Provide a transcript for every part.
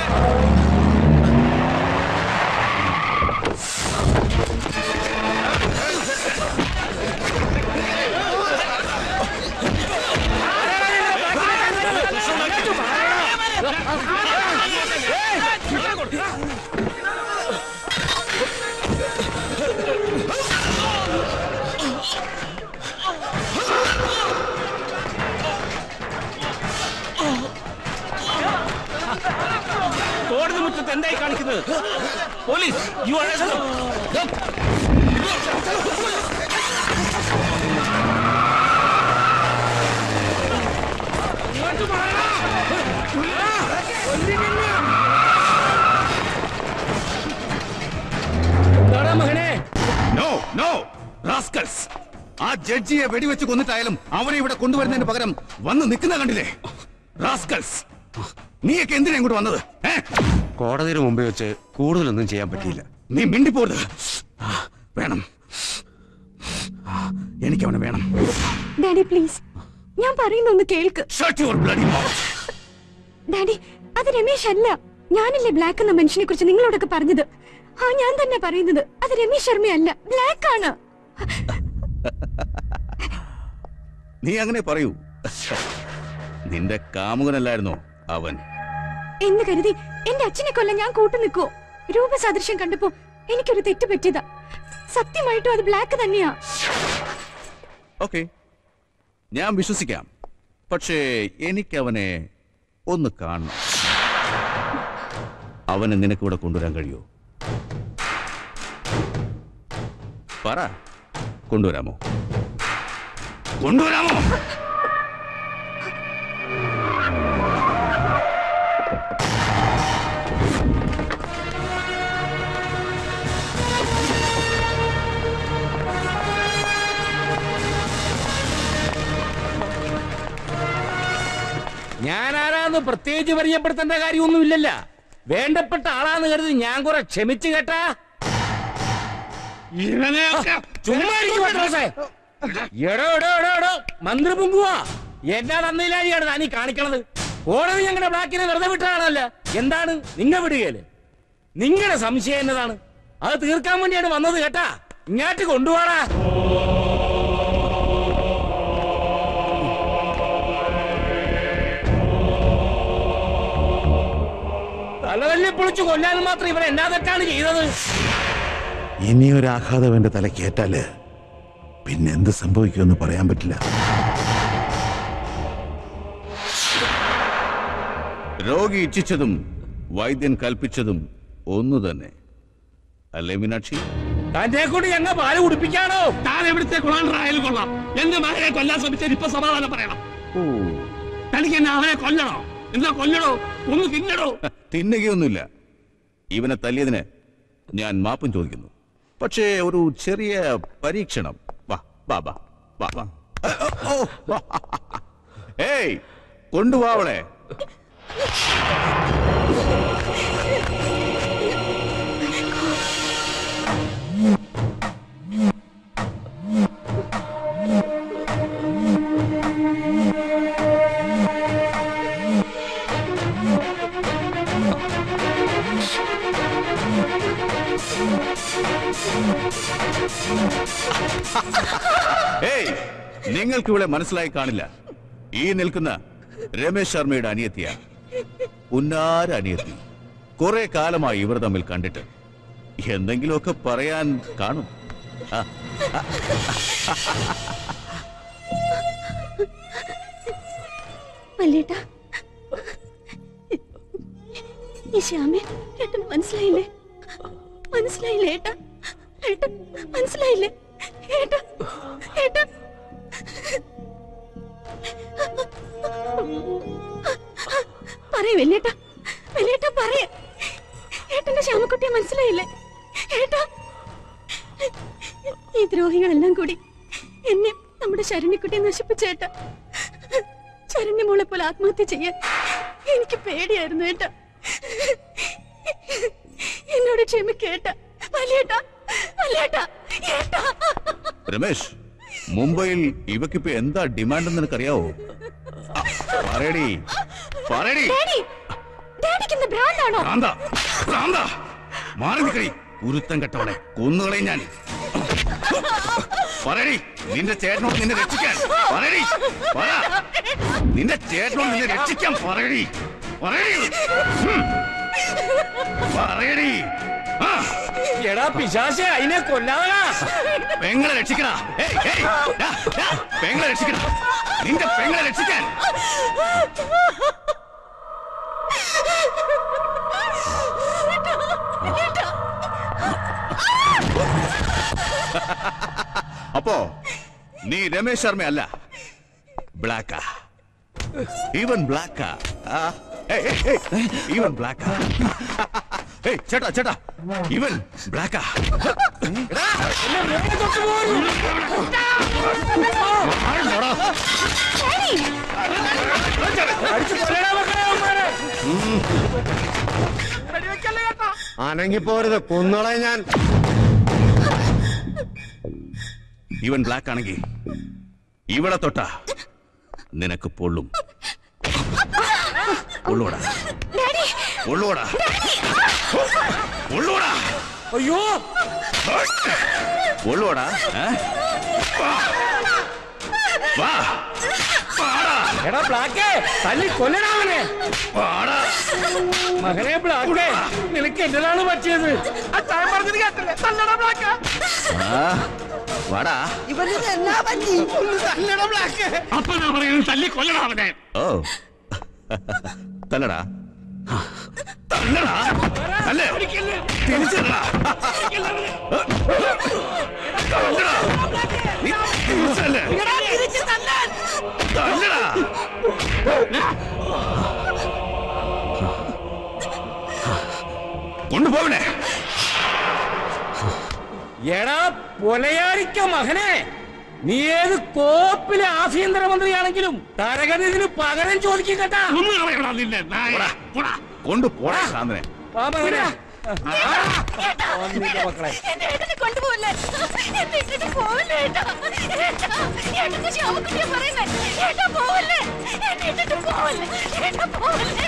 കോടതി മുറ്റത്ത് എന്തായി കാണിക്കുന്നത് പോലീസ് യു ആർ മകനെ നോ നോ റാസ്കൽസ് ആ ജഡ്ജിയെ വെടിവെച്ച് കൊന്നിട്ടായാലും അവരെ ഇവിടെ കൊണ്ടുവരുന്നതിന് പകരം വന്ന് നിൽക്കുന്ന കണ്ടില്ലേ റാസ്കൽസ് നീയൊക്കെ എന്തിനാ ഇങ്ങോട്ട് വന്നത് ഏ? കോടതിയുടെ മുമ്പേ വെച്ച് കൂടുതലൊന്നും ചെയ്യാൻ പറ്റിയില്ല നീ മിണ്ടിപ്പോരുത് ആ, വേണം എനിക്ക് അവനെ വേണം ഡാഡി പ്ലീസ് ഞാൻ പറയുന്ന ഒന്ന് കേൾക്ക് shut your bloody mouth daddy അത് രമേശ് അല്ല ഞാനല്ലേ ബ്ലാക്ക് എന്ന മനുഷ്യനെ കുറിച്ച് നിങ്ങളോടൊക്കെ പറഞ്ഞത് ആ ഞാൻ തന്നെ പറയുന്നത് അത് രമേശ് ശർമ്മയല്ല ബ്ലാക്ക് ആണ് നീ അങ്ങനെ പറയൂ നിന്റെ കാമുകനല്ലായിരുന്നോ അവൻ എന്ന് കരുതി എന്റെ അച്ഛനെ കൊല്ലം ഞാൻ കൂട്ടു നിൽക്കുവോ രൂപസാദൃശ്യം കണ്ടപ്പോ എനിക്കൊരു തെറ്റ് പറ്റിയതാ സത്യമായിട്ടും അത് ബ്ലാക്ക് തന്നെയാ ഓക്കെ ഞാൻ വിശ്വസിക്കാം പക്ഷേ എനിക്ക് അവനെ ഒന്ന് കാണണം അവനെ നിനക്ക് ഇവിടെ കൊണ്ടുവരാൻ കഴിയോ പറ കൊണ്ടുവരാമോ കൊണ്ടുവരാമോ ഞാൻ ആരാന്ന് പ്രത്യേകിച്ച് പരിചയപ്പെടുത്തേണ്ട കാര്യമൊന്നുമില്ലല്ല വേണ്ടപ്പെട്ട ആളാന്ന് കരുതി ഞാൻ കുറെ ക്ഷമിച്ചു കേട്ടാ ചുമ്മാ ഇരിക്ക് പത്രോസേ. എടോ എടോ എടോ എടോ മന്ത്രി പൊങ്കുവാ എന്നാ തന്നില്ലാഴിയാണ് താനീ കാണിക്കണത് കോടതി ഞങ്ങളുടെ ബ്ലാക്കിനെ വെറുതെ വിട്ടാണല്ല എന്താണ് നിങ്ങ വിടുകയല്ലേ നിങ്ങളുടെ സംശയം എന്നതാണ് അത് തീർക്കാൻ വേണ്ടിയാണ് വന്നത് കേട്ടാ ഇങ്ങോട്ട് കൊണ്ടുപോടാ തലതല്ലി പൊളിച്ചു കൊല്ലാൻ മാത്രം ഇവൻ എന്നാ തെറ്റാണ് ചെയ്തത് ഇനിയൊരു ആഘാതം എന്റെ തലക്കേറ്റാല് പിന്നെ എന്ത് സംഭവിക്കുമെന്ന് പറയാൻ പറ്റില്ല രോഗി ഇച്ഛിച്ചതും വൈദ്യൻ കൽപ്പിച്ചതും ഒന്നു തന്നെ അല്ലേ മീനാക്ഷി തന്റെ കൂടി ഞങ്ങൾ പാല് കുടിപ്പിക്കാണോ താൻ എവിടുത്തെ കൊള്ളാണ്ടായാലും കൊള്ളാം എന്റെ മകനെ കൊല്ലാൻ ശ്രമിച്ചാൽ ഇപ്പൊ സമാധാനം പറയണം തനിക്ക് എന്നെ അവനെ കൊല്ലണോ എന്താ കൊല്ലണോ ഒന്ന് തിന്നടോ തിന്നുകയൊന്നുമില്ല ഇവനെ തല്ലിയതിന് ഞാൻ മാപ്പും ചോദിക്കുന്നു പക്ഷേ ഒരു ചെറിയ പരീക്ഷണം വാ വാ വാ വാ വാ ഓ, ഓ, വാ. ഏയ് കൊണ്ടുവാ അവളെ ഏയ് നിങ്ങൾക്ക് ഇവിടെ മനസ്സിലായി കാണില്ല ഈ നിൽക്കുന്ന രമേശ് ശർമ്മയുടെ അനിയത്തിയ ഉന്നാര അനിയത്തി കുറെ കാലമായി ഇവർ തമ്മിൽ കണ്ടിട്ട് എന്തെങ്കിലുമൊക്കെ പറയാൻ കാണും ആ, മല്ലേട്ടാ ഈ ശ്യാമെ ഏട്ടന് മനസ്സിലായില്ലേ മനസ്സിലായില്ലേ ഏട്ടാ ഏട്ടൻ മനസ്സിലായില്ലേ ഏട്ടാ ഏട്ടാ പറയ വെല്ലേട്ടാ വെല്ലേട്ടാ പറയ ഏട്ടന്റെ ശ്യാമക്കുട്ടിയെ മനസ്സിലായില്ലേ ഏട്ടാ ഈ ദ്രോഹികളെല്ലാം കൂടി എന്നെ നമ്മുടെ ശരണ്യക്കുട്ടിയെ നശിപ്പിച്ചേട്ടാ ശരണ്യമോളെ പോലെ ആത്മഹത്യ ചെയ്യാൻ എനിക്ക് പേടിയായിരുന്നു ഏട്ടാ എന്നോട് ക്ഷമിക്കേട്ട വലിയേട്ടാ വലിയേട്ടാ ഏട്ടാ രമേശ് മുംബൈയിൽ ഇവക്കിപ്പോ എന്താ ഡിമാൻഡ് എന്ന് നിനക്കറിയാവോ ആ, പറയടി പറയടി ഡാഡി ഡാഡിക്ക് എന്ത് ഭ്രാന്താണോ ഭ്രാന്താ ഭ്രാന്താ മാറി നിൽക്കടി ഉരുത്തം കെട്ടവളെ കൊന്നുകളയും ഞാൻ പറയടി നിന്റെ ചേട്ടനോട് നിന്നെ രക്ഷിക്കാൻ പറയടി പറ നിന്റെ ചേട്ടനോട് നിന്നെ രക്ഷിക്കാൻ പറയടി പറയടി ഉം. പറയടി ആ എടാ പിശാശെ അതിനെ കൊല്ലാതാ പെങ്ങളെ രക്ഷിക്കണ ഏയ്, ഏയ്, ഡാ, ഡാ, പെങ്ങളെ രക്ഷിക്കണ നിന്റെ പെങ്ങളെ രക്ഷിക്കാൻ അപ്പോ നീ രമേശ് ശർമ്മ അല്ല ബ്ലാക്കാ ഈവൻ ബ്ലാക്കാ ഈവൻ ബ്ലാക്കാ ഏയ് ചേട്ടാ ചേട്ടാ ഇവൻ ബ്ലാക്കാ അടിച്ച് കൊല്ലടാ മക്കളെ അവന്മാരെ. അനങ്ങി പോരുത് കുന്നോളെ ഞാൻ ഇവൻ ബ്ലാക്ക് ആണെങ്കിൽ ഇവിടെ തൊട്ട നിനക്ക് പൊള്ളും പൊള്ളൂടാ പൊള്ളൂടാ പൊള്ളൂടാ അയ്യോ പൊള്ളൂടാ ഏ? വാ. വാ വാടാ എടാ ബ്ലാക്കേ തല്ലി കൊല്ലടാ അവനെ വാടാ മകനെ ബ്ലാക്കേ നിനക്ക് എന്റേതാണ് പറ്റിയത് അച്ചായൻ പറഞ്ഞത് കേട്ടില്ലേ തല്ലടാ ബ്ലാക്ക് ആ, വാടാ തല്ലടാ ബ്ലാക്ക് അപ്പൊ ഞാൻ പറയുന്നത് തല്ലി കൊല്ലണം അവനെ ഓ തല്ലടാ തല്ലടാ തല്ലേ തിരിച്ചല്ലടാ തല്ലടാ നീ തിരിച്ചല്ലേ തല്ലടാ കൊണ്ടുപോകണേ എടാ പൊലയാരിക്ക മകനെ നീ ഏത് കോപ്പിലെ ആഭ്യന്തരമന്ത്രിയാണെങ്കിലും തരകതിന് പകരം ചോദിക്കും കേട്ടാ ഒന്ന് കളയടാ നിന്നെ നായ. പോടാ. കൊണ്ടുപോടാ ശാന്തനെ വാ മകനെ വന്നില്ല മക്കളെ എന്റെ ഏട്ടനെ കൊണ്ടുപോകല്ലേ എന്നെ ഇട്ടിട്ട് പോവല്ലേ ഏട്ടാ ഏട്ടാ ഏട്ടന് ശ്യാമക്കുട്ടിയെ പറയുന്നേ ഏട്ടാ പോവല്ലേ എന്നെ ഇട്ടിട്ട് പോവല്ലേ ഏട്ടാ പോവല്ലേ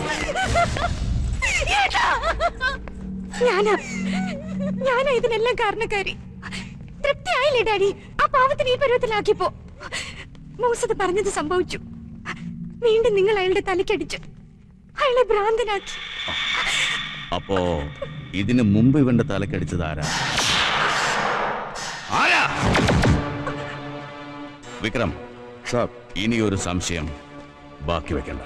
ഏട്ടാ ഞാനാ ഞാനാ ഇതിനെല്ലാം കാരണക്കാരി തൃപ്തിയായില്ലേ ഡാഡി ആ പാവത്തിന് ഈ പരുവത്തിലാക്കിയപ്പോ മൂസത് പറഞ്ഞത് സംഭവിച്ചു വീണ്ടും നിങ്ങൾ അയാളുടെ തലക്കടിച്ചു അയാളെ ഭ്രാന്തനാക്കി അപ്പോ ഇതിന് മുമ്പ് ഇവന്റെ തലക്കടിച്ചത് ആരാ ആരാ വിക്രം സാർ ഇനി ഒരു സംശയം ബാക്കി വെക്കണ്ട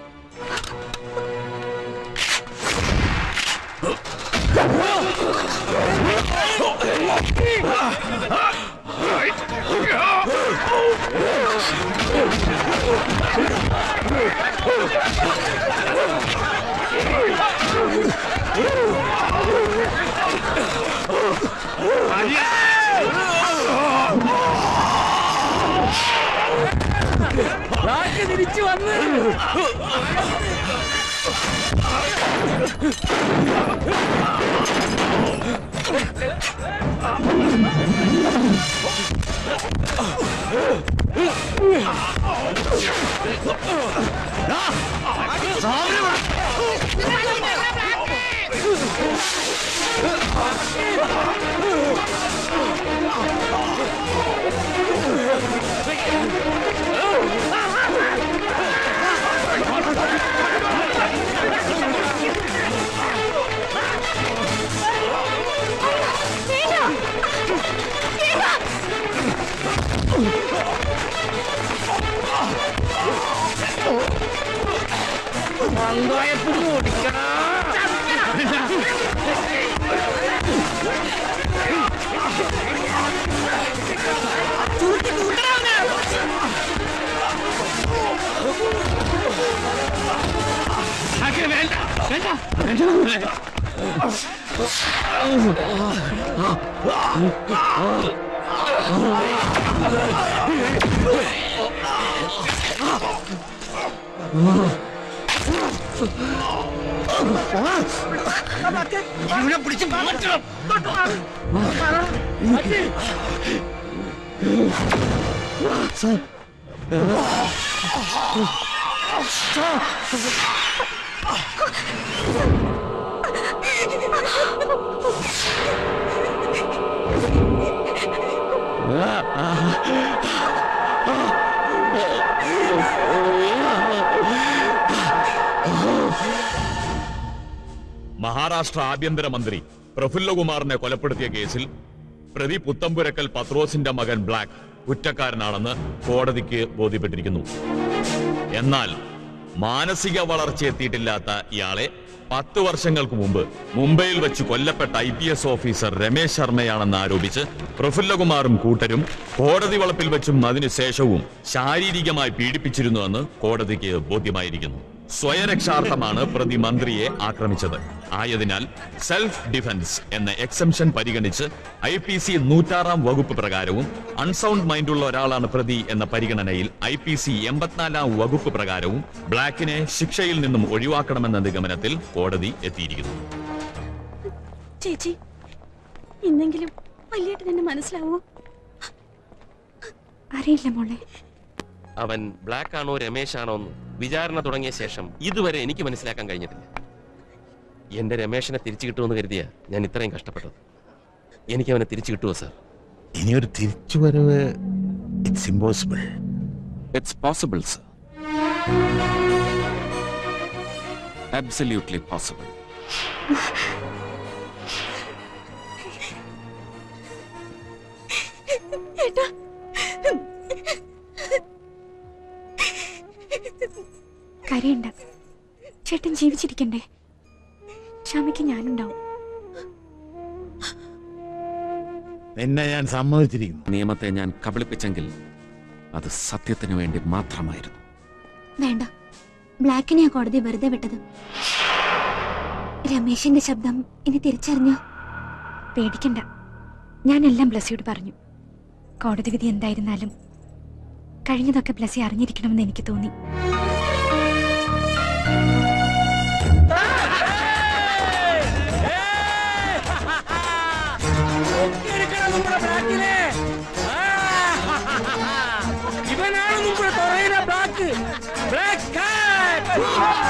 ബ്ലാക്ക് തിരിച്ചു വന്ന് മന്ദായപ്പ് ഓടിക്കടാ ആക്കെ വേണ്ട വേണ്ട വേണ്ട ഇവിടെ പിടിച്ച് മാറ്റണം മഹാരാഷ്ട്ര ആഭ്യന്തരമന്ത്രി പ്രഫുല്ലകുമാറിനെ കൊലപ്പെടുത്തിയ കേസിൽ പ്രതി പുത്തമ്പുരക്കൽ പത്രോസിന്റെ മകൻ ബ്ലാക്ക് കുറ്റക്കാരനാണെന്ന് കോടതിക്ക് ബോധ്യപ്പെട്ടിരിക്കുന്നു എന്നാൽ മാനസിക വളർച്ച എത്തിയിട്ടില്ലാത്ത ഇയാളെ പത്ത് വർഷങ്ങൾക്ക് മുമ്പ് മുംബൈയിൽ വെച്ച് കൊല്ലപ്പെട്ട I P S officer Ramesh ശർമ്മയാണെന്ന് ആരോപിച്ച് പ്രഫുല്ലകുമാറും കൂട്ടരും കോടതി വളപ്പിൽ വെച്ചും അതിനുശേഷവും ശാരീരികമായി പീഡിപ്പിച്ചിരുന്നുവെന്ന് കോടതിക്ക് ബോധ്യമായിരിക്കുന്നു സ്വയരക്ഷാർത്ഥമാണ് പ്രതി മന്ത്രിയെ ആക്രമിച്ചത് ആയതിനാൽ സെൽഫ് ഡിഫൻസ് എന്ന എക്സംഷൻ പരിഗണിച്ച് ഐ പി സി നൂറ്റാറാം വകുപ്പ് പ്രകാരവും അൺസൗണ്ട് മൈൻഡുള്ള ഒരാളാണ് പ്രതി എന്ന പരിഗണനയിൽ ഐ പി സി എൺപത്തിനാലാം വകുപ്പ് പ്രകാരവും ബ്ലാക്കിനെ ശിക്ഷയിൽ നിന്നും ഒഴിവാക്കണമെന്ന നിഗമനത്തിൽ കോടതി എത്തിയിരിക്കുന്നു ചേച്ചി ഇന്നെങ്കിലും വലിയായിട്ട് തന്നെ മനസ്സിലാവോ അറിയില്ല മോളെ അവൻ ബ്ലാക്ക് ആണോ രമേശ് ആണോ എന്ന് വിചാരണ തുടങ്ങിയ ശേഷം ഇതുവരെ എനിക്ക് മനസ്സിലാക്കാൻ കഴിഞ്ഞിട്ടില്ല എന്റെ രമേശനെ തിരിച്ചു കിട്ടുമെന്ന് കരുതിയ ഞാൻ ഇത്രയും കഷ്ടപ്പെട്ടത് എനിക്ക് അവനെ തിരിച്ചു കിട്ടുമോ സാർ ഇനിയൊരു തിരിച്ചുവരവ് it's impossible It's possible, sir. Absolutely possible. ഏട്ടാ കരയണ്ട ചേട്ടൻ ജീവിച്ചിരിക്കണ്ടേ ക്ഷമയ്ക്ക് ഞാനുണ്ടാവും നിന്നെ ഞാൻ സമ്മതിച്ചിരിക്കുന്നു നിയമത്തെ ഞാൻ കബളിപ്പിച്ചെങ്കിൽ അത് സത്യത്തിന് വേണ്ടി മാത്രമായിരുന്നു വേണ്ട ബ്ലാക്കിനെയാ കോടതി വെറുതെ വിട്ടത് രമേശിന്റെ ശബ്ദം ഇനി തിരിച്ചറിഞ്ഞോ പേടിക്കണ്ട ഞാനെല്ലാം ബ്ലസ്സിയോട് പറഞ്ഞു കോടതി വിധി എന്തായിരുന്നാലും കഴിഞ്ഞതൊക്കെ ബ്ലസ്സി അറിഞ്ഞിരിക്കണമെന്ന് എനിക്ക് തോന്നി ഒക്കെടുക്കണം നമ്മുടെ ബ്ലാക്കിനെ ആ, ഇവനാണ് നമ്മുടെ തൊറയിലെ ബ്ലാക്ക് ബ്ലാക്ക് കാറ്റ്